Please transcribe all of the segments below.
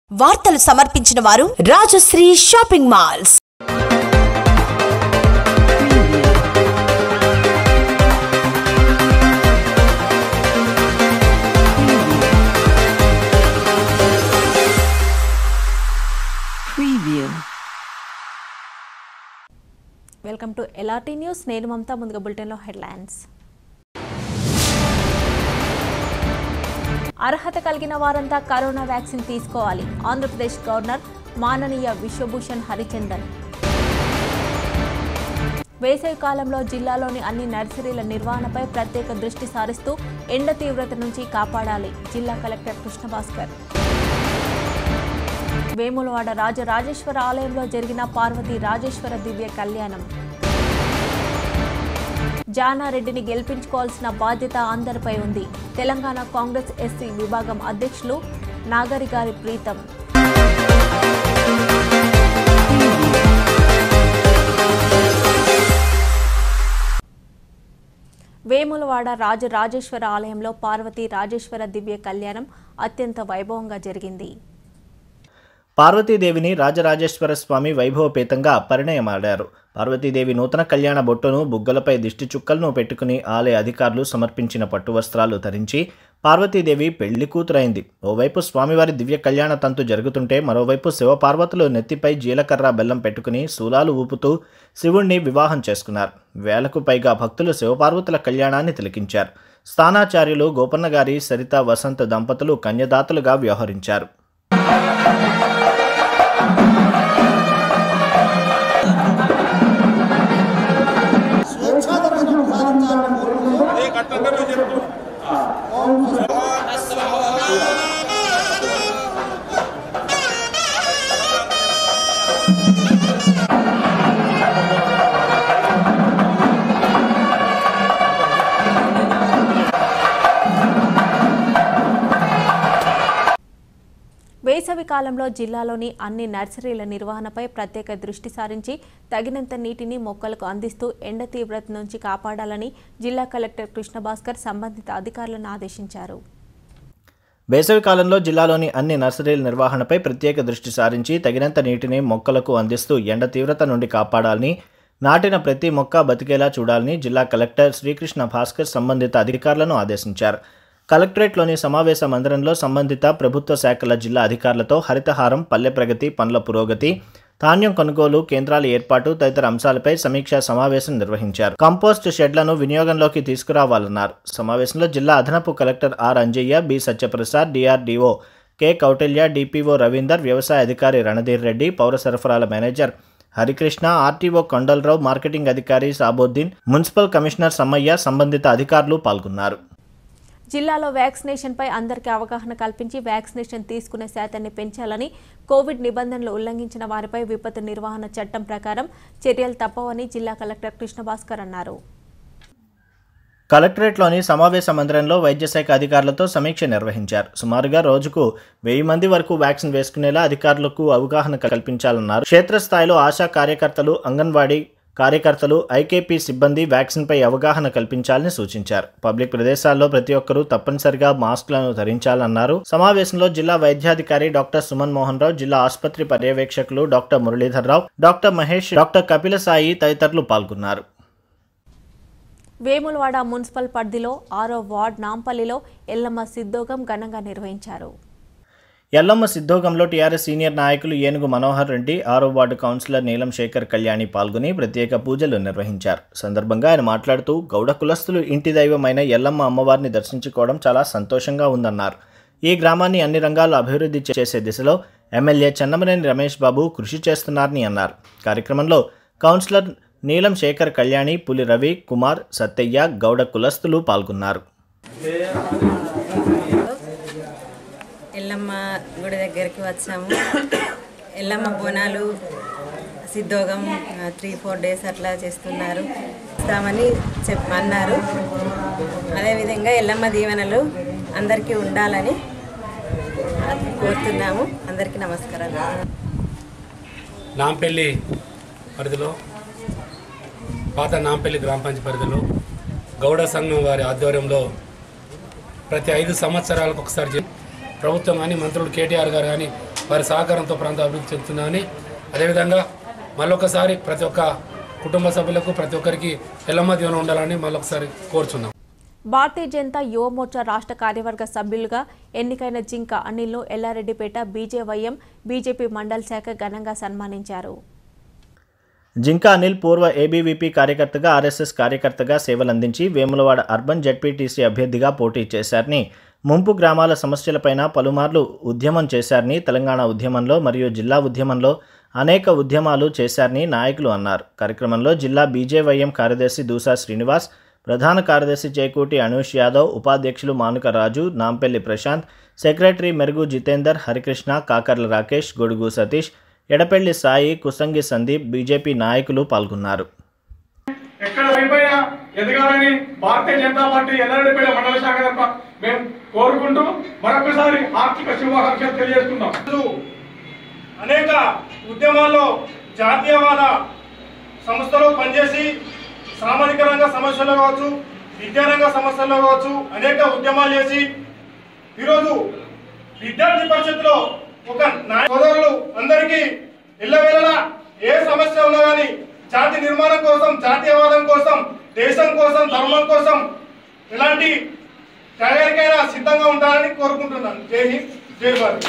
వార్తలు సమర్పించిన వారు Rajashri shopping malls Preview. Welcome to LRT news నేను మమతా ముందుగా బులెటిన్లో హెడ్లైన్స్ అర్హత కలిగిన వారంతా కరోనా వ్యాక్సిన్ తీసుకోవాలి ఆంధ్రప్రదేశ్ గవర్నర్ మాననీయ విశ్వభూషణ్ హరిచందన్ వేసవి కాలంలో జిల్లాలోని అన్ని నర్సరీల నిర్వహణపై ప్రత్యేక దృష్టి సారిస్తూ ఎండ తీవ్రత నుంచి కాపాడాలి జిల్లా కలెక్టర్ కృష్ణభాస్కర్ వేములవాడ రాజరాజేశ్వర ఆలయంలో జరిగిన పార్వతీ రాజేశ్వర దివ్య కళ్యాణం జానారెడ్డిని గెలిపించుకోవాల్సిన బాధ్యత అందరిపై ఉంది తెలంగాణ కాంగ్రెస్ ఎస్సీ విభాగం అధ్యక్షులు నాగరిగారి ప్రీతం వేములవాడ రాజరాజేశ్వర ఆలయంలో పార్వతీ రాజేశ్వర దివ్య కళ్యాణం అత్యంత వైభవంగా జరిగింది పార్వతీదేవిని రాజరాజేశ్వర స్వామి వైభవపేతంగా పరిణయమాడారు పార్వతీదేవి నూతన కళ్యాణ బొట్టును బుగ్గలపై దిష్టి చుక్కలను పెట్టుకుని ఆలయ అధికారులు సమర్పించిన పట్టు వస్త్రాలు ధరించి పార్వతీదేవి పెళ్లి కూతురైంది ఓవైపు స్వామివారి దివ్య కళ్యాణ తంతు జరుగుతుంటే మరోవైపు శివపార్వతులు నెత్తిపై జీలకర్ర బెల్లం పెట్టుకుని శూలాలు ఊపుతూ శివుణ్ణి వివాహం చేసుకున్నారు వేలకు పైగా భక్తులు శివపార్వతుల కళ్యాణాన్ని తిలకించారు స్థానాచార్యులు గోపన్న గారి సరిత వసంత దంపతులు కన్యదాతలుగా వ్యవహరించారు వేసవి కాలంలో జిల్లాలోని అన్ని నర్సరీల నిర్వహణపై ప్రత్యేక దృష్టి సారించి తగినంత నీటిని మొక్కలకు అందిస్తూ ఎండ తీవ్రత నుంచి కాపాడాలని జిల్లా కలెక్టర్ కృష్ణభాస్కర్ సంబంధిత అధికారులను ఆదేశించారు వేసవి కాలంలో జిల్లాలోని అన్ని నర్సరీల నిర్వహణపై ప్రత్యేక దృష్టి సారించి తగినంత నీటిని మొక్కలకు అందిస్తూ ఎండ తీవ్రత నుండి కాపాడాలని నాటిన ప్రతి మొక్క బతికేలా చూడాలని జిల్లా కలెక్టర్ శ్రీకృష్ణ భాస్కర్ సంబంధిత అధికారులను ఆదేశించారు కలెక్టరేట్లోని సమావేశ మందిరంలో సంబంధిత ప్రభుత్వ శాఖల జిల్లా అధికారులతో హరితహారం పల్లె ప్రగతి పనుల పురోగతి ధాన్యం కొనుగోలు కేంద్రాల ఏర్పాటు తదితర అంశాలపై సమీక్షా సమావేశం నిర్వహించారు కంపోస్ట్ షెడ్లను వినియోగంలోకి తీసుకురావాలన్నారు సమావేశంలో జిల్లా అదనపు collector R Anjaiah B Satyaprasad DRDO K Kautilya DPO Ravinder వ్యవసాయ అధికారి రణధీర్ రెడ్డి పౌర సరఫరాల manager Harikrishna RTO Kondalarao marketing అధికారి సాబోద్దీన్ మున్సిపల్ కమిషనర్ సమ్మయ్య సంబంధిత అధికారులు పాల్గొన్నారు జిల్లాలో వ్యాక్సినేషన్పై అందరికీ అవగాహన కల్పించి వ్యాక్సినేషన్ తీసుకునే శాతాన్ని పెంచాలని కోవిడ్ నిబంధనలు ఉల్లంఘించిన వారిపై విపత్తు నిర్వహణ చట్టం ప్రకారం చర్యలు తప్పవని జిల్లా కలెక్టర్ కృష్ణభాస్కర్ అన్నారు కలెక్టరేట్లోని సమావేశ మందిరంలో వైద్య శాఖ అధికారులతో సమీక్ష నిర్వహించారు సుమారుగా రోజుకు వెయ్యి మంది వరకు వ్యాక్సిన్ వేసుకునేలా అధికారులకు అవగాహన కల్పించాలన్నారు క్షేత్రస్థాయిలో ఆశా కార్యకర్తలు అంగన్వాడీ కార్యకర్తలు ఐకేపీ సిబ్బంది వ్యాక్సిన్పై అవగాహన కల్పించాలని సూచించారు పబ్లిక్ ప్రదేశాల్లో ప్రతి ఒక్కరూ తప్పనిసరిగా మాస్కులను ధరించాలన్నారు సమావేశంలో జిల్లా వైద్యాధికారి డాక్టర్ సుమన్ మోహన్ రావు జిల్లా ఆసుపత్రి పర్యవేక్షకులు doctor Muralidhar Rao doctor Mahesh doctor Kapila Sai తదితరులు పాల్గొన్నారు వేములవాడ మున్సిపల్ పరిధిలో ఆరో వార్డ్ నాంపల్లిలో ఎల్లమ్మ సిద్ధోగం ఘనంగా నిర్వహించారు ఎల్లమ్మ సిద్ధోగంలో టీఆర్ఎస్ సీనియర్ నాయకులు ఏనుగు మనోహర్ రెడ్డి ఆరో వార్డు కౌన్సిలర్ నీలం శేఖర్ కళ్యాణి పాల్గొని ప్రత్యేక పూజలు నిర్వహించారు సందర్భంగా ఆయన మాట్లాడుతూ గౌడ కులస్తులు ఇంటి దైవమైన ఎల్లమ్మ అమ్మవారిని దర్శించుకోవడం చాలా సంతోషంగా ఉందన్నారు ఈ గ్రామాన్ని అన్ని రంగాల్లో అభివృద్ధి చేసే దిశలో ఎమ్మెల్యే చెన్నమనేని రమేష్ బాబు కృషి చేస్తున్నారని అన్నారు కార్యక్రమంలో కౌన్సిలర్ నీలం శేఖర్ కళ్యాణి పులి రవి కుమార్ సత్తయ్య గౌడ కులస్తులు పాల్గొన్నారు ఎల్లమ్మ గుడి దగ్గరికి వచ్చాము ఎల్లమ్మ బోనాలు సిద్ధోగం త్రీ ఫోర్ డేస్ అట్లా చేస్తున్నారు ఇస్తామని చెప్ అన్నారు అదేవిధంగా ఎల్లమ్మ దీవెనలు అందరికీ ఉండాలని కోరుతున్నాము అందరికీ నమస్కారాలు నాంపల్లి పరిధిలో పాత నాంపల్లి గ్రామ పంచాయతీ పరిధిలో గౌడ సంఘం వారి ఆధ్వర్యంలో ప్రతి ఐదు సంవత్సరాలకు ఒకసారి జరి- ప్రభుత్వం కానీ మంత్రులు కేటీఆర్ గారు కానీ వారి సహకారంతో ప్రాంతం అభివృద్ధి చెందుతుందని అదేవిధంగా మళ్ళొకసారి ప్రతి ఒక్క కుటుంబ సభ్యులకు ప్రతి ఒక్కరికి ఎల్లమ్మ దీవెన ఉండాలని మళ్ళొకసారి కోరుచున్నాం భారతీయ జనతా యువ మోర్చా రాష్ట్ర కార్యవర్గ సభ్యులుగా ఎన్నికైన జింక అనిల్ను ఎల్లారెడ్డిపేట బీజేవైఎం బీజేపీ మండల్ శాఖ ఘనంగా సన్మానించారు జింకా అనిల్ పూర్వ ఏబీవీపీ కార్యకర్తగా ఆర్ఎస్ఎస్ కార్యకర్తగా సేవలందించి వేములవాడ అర్బన్ జడ్పీటీసీ అభ్యర్థిగా పోటీ చేశారని ముంపు గ్రామాల సమస్యలపైన పలుమార్లు ఉద్యమం చేశారని తెలంగాణ ఉద్యమంలో మరియు జిల్లా ఉద్యమంలో అనేక ఉద్యమాలు చేశారని నాయకులు అన్నారు కార్యక్రమంలో జిల్లా బీజేవైఎం కార్యదర్శి దూసా శ్రీనివాస్ ప్రధాన కార్యదర్శి చేకూటి అనూష్ యాదవ్ ఉపాధ్యక్షులు మానుక రాజు నాంపల్లి ప్రశాంత్ సెక్రటరీ మెరుగు జితేందర్ హరికృష్ణ కాకర్ల రాకేష్ గొడుగు సతీష్ ఎడపెల్లి సాయి కుసంగి సందీప్ బీజేపీ నాయకులు పాల్గొన్నారు ఎక్కడ పైపైన ఎదగాలని భారతీయ జనతా పార్టీ ఎల్లారెడ్డిపేట మండల శాఖ తరఫున మేము కోరుకుంటూ మరొకసారి ఆర్థిక శుభాకాంక్షలు తెలియజేస్తున్నాం అనేక ఉద్యమాల్లో జాతీయవాద సంస్థలో పనిచేసి సామాజిక రంగ సమస్యల్లో కావచ్చు విద్యారంగ సమస్యల్లో కావచ్చు అనేక ఉద్యమాలు చేసి ఈరోజు విద్యార్థి పరిషత్తులో ఒక నాయ- సోదరులు అందరికీ ఇళ్ళవేళలా ఏ సమస్య ఉన్నా కానీ జాతి నిర్మాణం కోసం జాతీయవాదం కోసం దేశం కోసం ధర్మం కోసం ఎలాంటి త్యాగానికైనా సిద్ధంగా ఉంటారని కోరుకుంటున్నాను జై హింద్ జై భారత్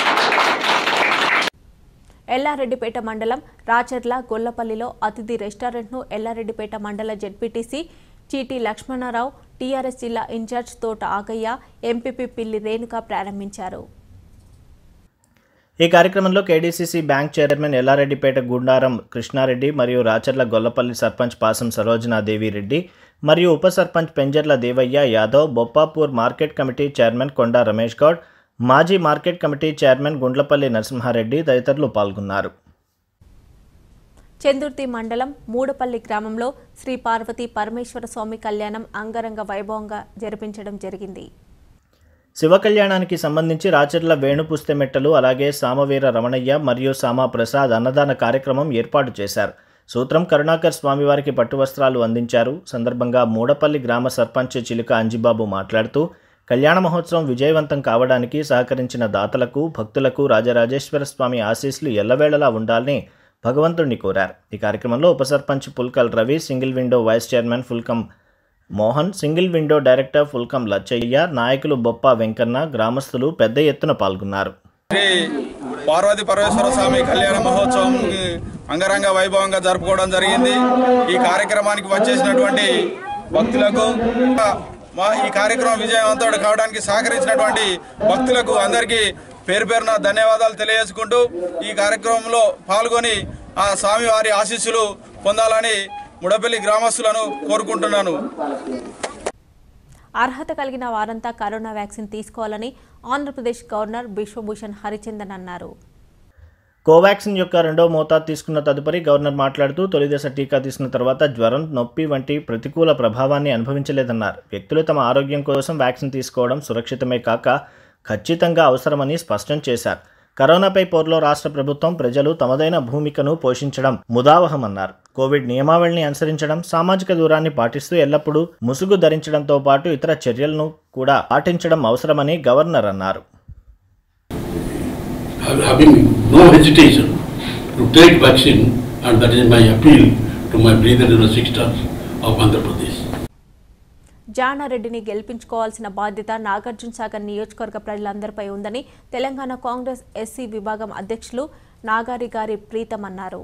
ఎల్లారెడ్డిపేట మండలం రాచర్ల గొల్లపల్లిలో అతిథి రెస్టారెంట్ను ఎల్లారెడ్డిపేట మండల జెడ్పీటీసీ చీటి లక్ష్మణరావు టీఆర్ఎస్ జిల్లా ఇన్ఛార్జ్ తోట ఆగయ్య ఎంపీపీ పిల్లి రేణుక ప్రారంభించారు ఈ కార్యక్రమంలో KDCC bank chairman Yellareddypet Gundaram Krishna Reddy మరియు రాచర్ల గొల్లపల్లి సర్పంచ్ పాసం సరోజనాదేవి రెడ్డి మరియు ఉప sarpanch Penjarla Devaiah Yadav Boppapur market committee chairman Konda Ramesh Goud మాజీ market committee chairman Gundlapalli Narasimha Reddy తదితరులు పాల్గొన్నారు చందుర్తి మండలం మూడపల్లి గ్రామంలో శ్రీ పార్వతీ పరమేశ్వర స్వామి కళ్యాణం అంగరంగ వైభవంగా జరిపించడం జరిగింది శివ కళ్యాణానికి సంబంధించి రాచర్ల వేణుపుస్తెమెట్టలు అలాగే సామవీర రమణయ్య మరియు సామా ప్రసాద్ అన్నదాన కార్యక్రమం ఏర్పాటు చేశారు సూత్రం కరుణాకర్ స్వామివారికి పట్టు వస్త్రాలు అందించారు సందర్భంగా మూడపల్లి గ్రామ సర్పంచ్ చిలుక అంజిబాబు మాట్లాడుతూ కళ్యాణ మహోత్సవం విజయవంతం కావడానికి సహకరించిన దాతలకు భక్తులకు రాజరాజేశ్వర స్వామి ఆశీస్సులు ఎల్లవేళలా ఉండాలని భగవంతుణ్ణి కోరారు ఈ కార్యక్రమంలో ఉప sarpanch Pulkal Ravi single window vice chairman Pulkam Mohan single window director Pulkam Lachaiah నాయకులు బొప్ప వెంకన్న గ్రామస్తులు పెద్ద ఎత్తున పాల్గొన్నారు శ్రీ పార్వతి పరమేశ్వర స్వామి కళ్యాణ మహోత్సవం అంగరంగ వైభవంగా జరుపుకోవడం జరిగింది ఈ కార్యక్రమానికి వచ్చేసినటువంటి భక్తులకు మా ఈ కార్యక్రమం విజయవంతం కావడానికి సహకరించినటువంటి భక్తులకు అందరికీ పేరు పేరున ధన్యవాదాలు తెలియజేసుకుంటూ ఈ కార్యక్రమంలో పాల్గొని ఆ స్వామివారి ఆశీస్సులు పొందాలని ముడపల్లి గ్రామస్తులను కోరుకుంటున్నాను అర్హత కలిగిన వారంతా కరోనా వ్యాక్సిన్ తీసుకోవాలని ఆంధ్రప్రదేశ్ గవర్నర్ బిశ్వభూషణ్ హరిచందన్ అన్నారు కోవాక్సిన్ యొక్క రెండో మోతాదు తీసుకున్న తదుపరి గవర్నర్ మాట్లాడుతూ తొలిదశ టీకా తీసుకున్న తర్వాత జ్వరం నొప్పి వంటి ప్రతికూల ప్రభావాన్ని అనుభవించలేదన్నారు వ్యక్తులు తమ ఆరోగ్యం కోసం వ్యాక్సిన్ తీసుకోవడం సురక్షితమే కాక ఖచ్చితంగా అవసరమని స్పష్టం చేశారు కరోనాపై పోరులో రాష్ట్ర ప్రభుత్వం ప్రజలు తమదైన భూమికను పోషించడం ముదావహమన్నారు కోవిడ్ నియమావళిని అనుసరించడం సామాజిక దూరాన్ని పాటిస్తూ ఎల్లప్పుడూ ముసుగు ధరించడంతో పాటు ఇతర చర్యలను కూడా పాటించడం అవసరమని గవర్నర్ అన్నారు having no hesitation to take vaccine and that is my appeal to my brethren and sisters of Andhra Pradesh. జానారెడ్డిని గెలిపించుకోవాల్సిన బాధ్యత నాగార్జున సాగర్ నియోజకవర్గ ప్రజలందరిపై ఉందని తెలంగాణ కాంగ్రెస్ ఎస్సీ విభాగం అధ్యక్షులు నాగారి గారి ప్రీతం అన్నారు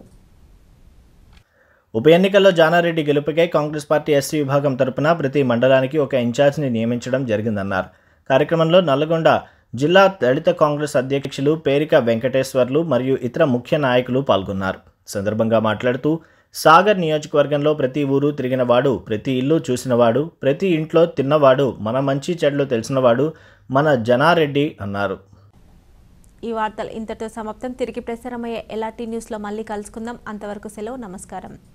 ఉప ఎన్నికల్లో జానారెడ్డి గెలుపుకై కాంగ్రెస్ పార్టీ ఎస్సీ విభాగం తరపున ప్రతి మండలానికి ఒక ఇన్ఛార్జిని నియమించడం జరిగిందన్నారు కార్యక్రమంలో నల్గొండ జిల్లా దళిత కాంగ్రెస్ అధ్యక్షులు పేరిక వెంకటేశ్వర్లు మరియు ఇతర ముఖ్య నాయకులు పాల్గొన్నారు సందర్భంగా మాట్లాడుతూ సాగర్ నియోజకవర్గంలో ప్రతి ఊరు తిరిగినవాడు ప్రతి ఇల్లు చూసినవాడు ప్రతి ఇంట్లో తిన్నవాడు మన మంచి చెడ్లు తెలిసినవాడు మన జనారెడ్డి అన్నారు ఈ వార్తలు ఇంతటితో సమాప్తం తిరిగి ప్రసారమయ్యే ఎలాంటి న్యూస్లో మళ్ళీ కలుసుకుందాం అంతవరకు సెలవు నమస్కారం